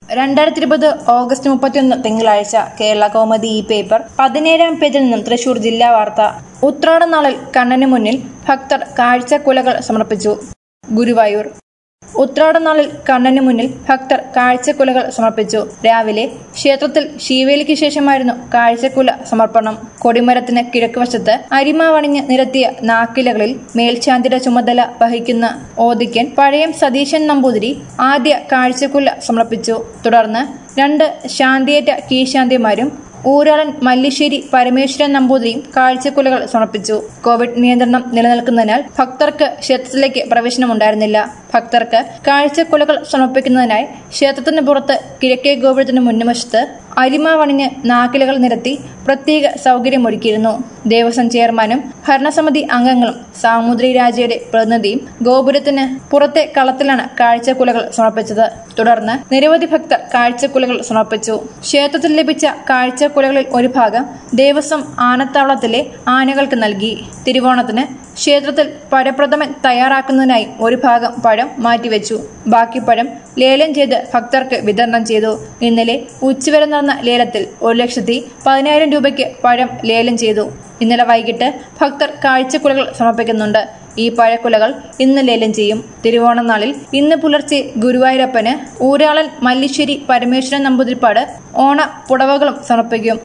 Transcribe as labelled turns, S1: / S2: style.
S1: രണ്ടായിരത്തി ഇരുപത് ഓഗസ്റ്റ് മുപ്പത്തിയൊന്ന് തിങ്കളാഴ്ച കേരള കൗമുദി ഈ പേപ്പർ പതിനേഴാം പേജിൽ നിന്നും തൃശൂർ ജില്ലാ വാർത്ത ഉത്രാടനാളിൽ കണ്ണന് മുന്നിൽ ഭക്തർ കാഴ്ചക്കുലകൾ സമർപ്പിച്ചു ഗുരുവായൂർ ഉത്രാടനാളിൽ കണ്ണന് മുന്നിൽ ഭക്തർ കാഴ്ചക്കുലകൾ സമർപ്പിച്ചു രാവിലെ ക്ഷേത്രത്തിൽ ശീവേലിക്ക് ശേഷമായിരുന്നു കാഴ്ചക്കുല സമർപ്പണം കൊടിമരത്തിന് കിഴക്കുവശത്ത് അരിമാവണിഞ്ഞ് നിരത്തിയ നാക്കിലകളിൽ മേൽശാന്തിയുടെ ചുമതല വഹിക്കുന്ന ഓദിക്കൻ പഴയം സതീശൻ നമ്പൂതിരി ആദ്യ കാഴ്ചക്കുല സമർപ്പിച്ചു തുടർന്ന് രണ്ട് ശാന്തിയേറ്റ കീശാന്തിമാരും ഊരാളൻ മല്ലിശ്ശേരി പരമേശ്വരൻ നമ്പൂതിരിയും കാഴ്ചക്കുലകൾ സമർപ്പിച്ചു കോവിഡ് നിയന്ത്രണം നിലനിൽക്കുന്നതിനാൽ ഭക്തർക്ക് ക്ഷേത്രത്തിലേക്ക് പ്രവേശനമുണ്ടായിരുന്നില്ല ഭക്തർക്ക് കാഴ്ചക്കുലകൾ സമർപ്പിക്കുന്നതിനായി ക്ഷേത്രത്തിന് പുറത്ത് കിഴക്കേ ഗോപുരത്തിന് മുൻവശത്ത് അരിമാവണിഞ്ഞ് നാക്കിലകൾ നിരത്തി പ്രത്യേക സൗകര്യമൊരുക്കിയിരുന്നു ദേവസ്വം ചെയർമാനും ഭരണസമിതി അംഗങ്ങളും സാമൂദ്രി രാജയുടെ പ്രതിനിധിയും ഗോപുരത്തിന് പുറത്തെ കളത്തിലാണ് കാഴ്ചക്കുലകൾ സമർപ്പിച്ചത് തുടർന്ന് നിരവധി ഭക്തർ കാഴ്ചക്കുലകൾ സമർപ്പിച്ചു ക്ഷേത്രത്തിൽ ലഭിച്ച കാഴ്ചക്കുലകളിൽ ഒരു ഭാഗം ദേവസ്വം ആനത്താവളത്തിലെ ആനകൾക്ക് നൽകി തിരുവോണത്തിന് ക്ഷേത്രത്തിൽ പഴപ്രഥമൻ തയ്യാറാക്കുന്നതിനായി ഒരു ഭാഗം പഴം മാറ്റിവെച്ചു ബാക്കി പഴം ലേലം ചെയ്ത് ഭക്തർക്ക് വിതരണം ചെയ്തു ഇന്നലെ ഉച്ചവരെ നടന്ന ലേലത്തിൽ ഒരു ലക്ഷത്തി പതിനായിരം രൂപയ്ക്ക് പഴം ലേലം ചെയ്തു ഇന്നലെ വൈകിട്ട് ഭക്തർ കാഴ്ചക്കുലകൾ സമർപ്പിക്കുന്നുണ്ട് ഈ പഴക്കുലകൾ ഇന്ന് ലേലം ചെയ്യും തിരുവോണ നാളിൽ ഇന്ന് പുലർച്ചെ ഗുരുവായൂരപ്പന് ഊരാളൻ മല്ലിശ്ശേരി പരമേശ്വരൻ നമ്പൂതിരിപ്പാട് ഓണ പുടവകളും സമർപ്പിക്കും